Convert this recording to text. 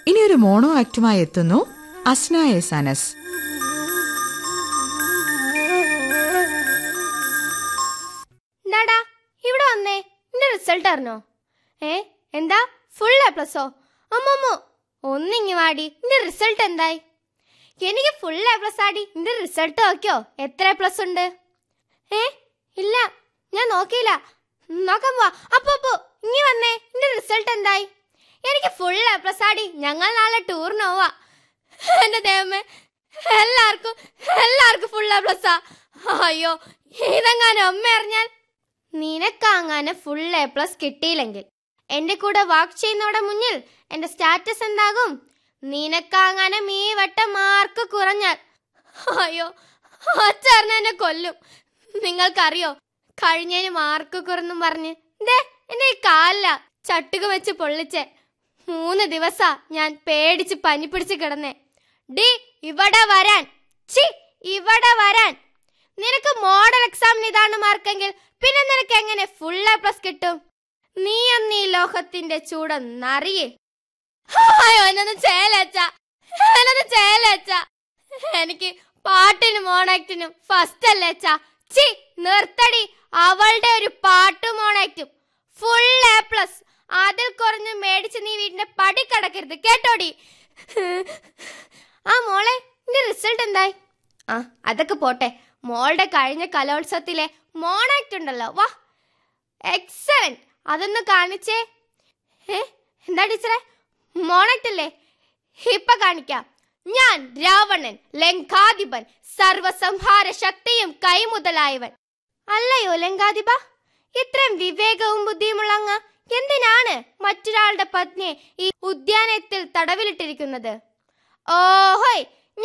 ഇനി ഒരു മോണോ ആക്ടുമായി എത്തുന്നു അസ്ന എസ് അനസ് എന്താടാ ഇവിടെ വന്നേ നിന്റെ റിസൾട്ട് അറിഞ്ഞോ ഏ എന്താ ഫുൾ എ പ്ലസോ അമ്മമ്മോ ഒന്നിങ്ങി വാടി നിന്റെ റിസൾട്ട് എന്തായി എനിക്ക് ഫുൾ എ പ്ലസ് ആടി നിന്റെ റിസൾട്ട് നോക്കിയോ എത്ര എ പ്ലസ് ഉണ്ട് ഏ ഇല്ല ഞാൻ നോക്കിയില്ല നോക്കാൻ പോവാ അപ്പൊ അപ്പൊ ഇങ്ങി വന്നേ നിന്റെ റിസൾട്ട് എന്തായി എനിക്ക് ഫുൾ എ പ്ലസ് ആടി ഞങ്ങൾ നാളെ ടൂറിന് പോവാ എന്റെ ദൈവമേ എല്ലാവർക്കും എല്ലാവർക്കും ഫുൾ എ പ്ലസ്സാ അയ്യോ ഇതെങ്ങാനും അമ്മ അറിഞ്ഞാൽ നിനക്കങ്ങനെ ഫുൾ എ പ്ലസ് കിട്ടിയില്ലെങ്കിൽ എന്റെ കൂടെ വാക്ക് ചെയ്യുന്നവരുടെ മുന്നിൽ എന്റെ സ്റ്റാറ്റസ് എന്താകും നിനക്കങ്ങനെ ഈ വട്ടം മാർക്ക് കുറഞ്ഞാൽ അയ്യോ അച്ചറിഞ്ഞ എന്നെ കൊല്ലും നിങ്ങൾക്കറിയോ കഴിഞ്ഞതിന് മാർക്ക് കുറഞ്ഞും പറഞ്ഞ് ദേ എന്റെ ഈ കാലില ചട്ടുക വെച്ച് പൊള്ളിച്ചേ മൂന്ന് ദിവസാ ഞാൻ പേടിച്ച് പനി പിടിച്ച് കിടന്നേ ഡി ഇവിടെ വരാൻ ചി ഇവിടെ വരാൻ നിനക്ക് മോഡൽ എക്സാമിന് ഇതാണ് മാർക്കെങ്കിൽ പിന്നെ നിനക്ക് എങ്ങനെ ഫുൾ എ പ്ലസ് കിട്ടും നീ ഒന്ന് ഈ ലോകത്തിന്റെ ചൂടൊന്നറിയേ എന്നൊന്ന് ചേലച്ച എന്നൊന്ന് ചേലച്ച എനിക്ക് പാട്ടിനും മോണാക്ടിനും ഫസ്റ്റ് അല്ലേ അച്ഛാ ചി നിർത്തടി അവളുടെ ഒരു പാട്ടും മോണാക്റ്റും ഫുൾ എ പ്ലസ് അതിൽ കുറഞ്ഞ് മേടിച്ച് നീ വീടിന്റെ പടി കടക്കരുത് കേട്ടോടി ആ മോളെ നിന്റെ റിസൾട്ട് എന്തായി ആ അതൊക്കെ പോട്ടെ മോളുടെ കഴിഞ്ഞ കലോത്സവത്തിലെ മോണാക്ട് ഉണ്ടല്ലോ വാ എക്സലന്റ് അതൊന്ന് കാണിച്ചേ ഏ എന്താ ടീച്ചറെ മോണാക്ട് അല്ലേ ഇപ്പൊ കാണിക്കാം ഞാൻ രാവണൻ ലങ്കാധിപൻ സർവസംഹാര ശക്തിയും കൈമുതലായവൻ അല്ലയോ ലങ്കാധിപ ഇത്രയും വിവേകവും ബുദ്ധിയുമുള്ള അങ്ങ് എന്തിനാണ് മറ്റൊരാളുടെ പത്നിയെ ഈ ഉദ്യാനത്തിൽ തടവിലിട്ടിരിക്കുന്നത് ഓഹോയ്